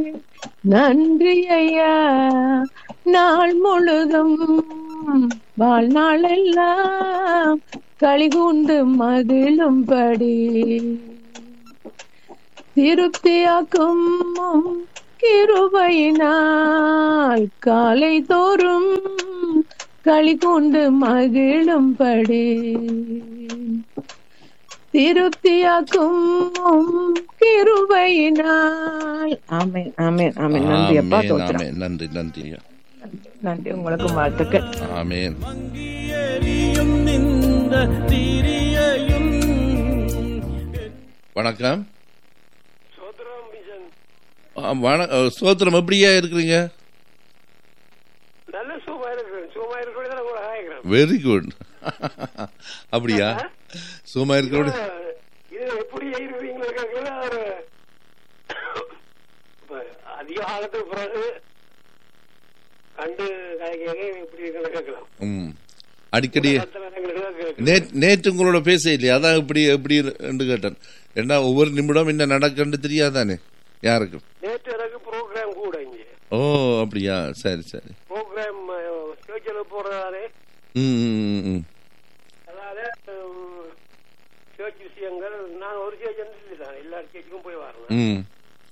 நன்றி ஐயா நாள் முழுதும் வாழ்நாளெல்லாம் களிகூண்டு மகிழும்படி திருப்தியாக்கும் உம் கிருபையினால் காலை தோறும் களிகூண்டு மகிழும்படி திருப்தியாக்கும் உம் கிருபையினால் ஆமென் ஆமென் ஆமென் நன்றி அப்பா ஆமென், தோத்திரம் ஆமென். நன்றி நன்றி ஐயா. நன்றி உங்களுக்கு வாழ்த்துக்கள் ஆமென் மங்கியெறியும் நின்ற திரியையும் வணக்கம் சோதரம் மிஷன் ஆ, வண- அ, ஸ்தோத்திரம் எப்படியா இருக்கிறீங்க நல்ல சுகமா இருக்கிறேன் சுகமா இருக்கிறது கூட ஆகிறேன் வெரி குட் அப்படியா சும்மா இருக்கிறோட இது எப்படி இருக்கிறீங்களா கேட்கல ஒரு இப்ப அதிக காலத்துக்கு பிறகு கண்டு கலைஞர்கள் எப்படி இருக்கிறத கேட்கலாம் ம் அடிக்கடி மத்த நேரங்களுக்கு கேட்கலாம். நே- நேற்று உங்களோட பேச இல்லையா அதான் இப்படி எப்படி என்று கேட்டேன் ஏன்னா ஒவ்வொரு நிமிடம் என்ன நடக்குன்னு தெரியாதானே யாருக்கும் நேற்று எனக்கு ப்ரோக்ராம் கூட இங்க ஓ அப்படியா சரி சரி ப்ரோக்ராம் சேர்ச்சில் போறதாலே ம் ம், ம், ம் அதாவது சேர்ச் விஷயங்கள் நான் ஒரு சேர்ச் தான் எல்லா சேர்ச்சுக்கும் போய் வரேன் ம்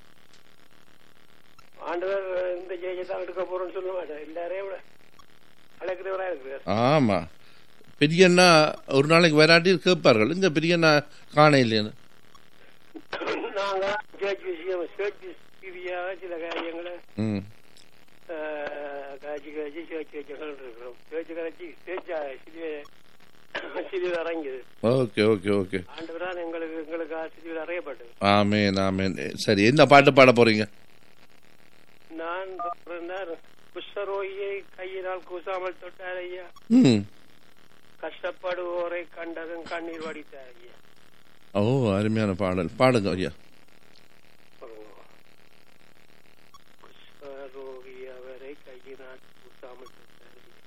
ஆண்டவர் இந்த ஜெயிச்சை தான் எடுக்க போறோம்னு சொல்ல மாட்டேன் எல்லாரையும் விட அழைக்கிறவரா இருக்கிறார் ஆமா பெரியண்ணா ஒரு நாளைக்கு வராட்டி கேட்பார்கள் இங்க பெரியண்ணா காண இல்லைன்னு நாங்க சேர்ச் விஷயம் சேர்ச் ரீதியாக சில காரியங்களை ம் அஹ், காய்ச்சி காய்ச்சி சேர்ச் வச்சுகள் இருக்கிறோம் சேர்ச்சு கரைச்சி சேர்ச்சா சிறிய சிறிது இறங்கியது ஓகே ஓகே ஓகே ஆண்டவரால் எங்களுக்கு எங்களுக்கு சிறிது அறையப்பட்டது ஆமேன் ஆமேன் சரி என்ன பாட்டு பாட போறீங்க நான் பிறந்தார் குஷ்டரோகியை கையினால் கூசாமல் தொட்டார் ஐயா ம் கஷ்டப்படுவோரை கண்டதும் கண்ணீர் வடித்தார் ஐயா ஓ அருமையான பாடல் பாடுங்க ஐயா குஷ்டரோகி அவரை கையினால் கூசாமல் தொட்டார் ஐயா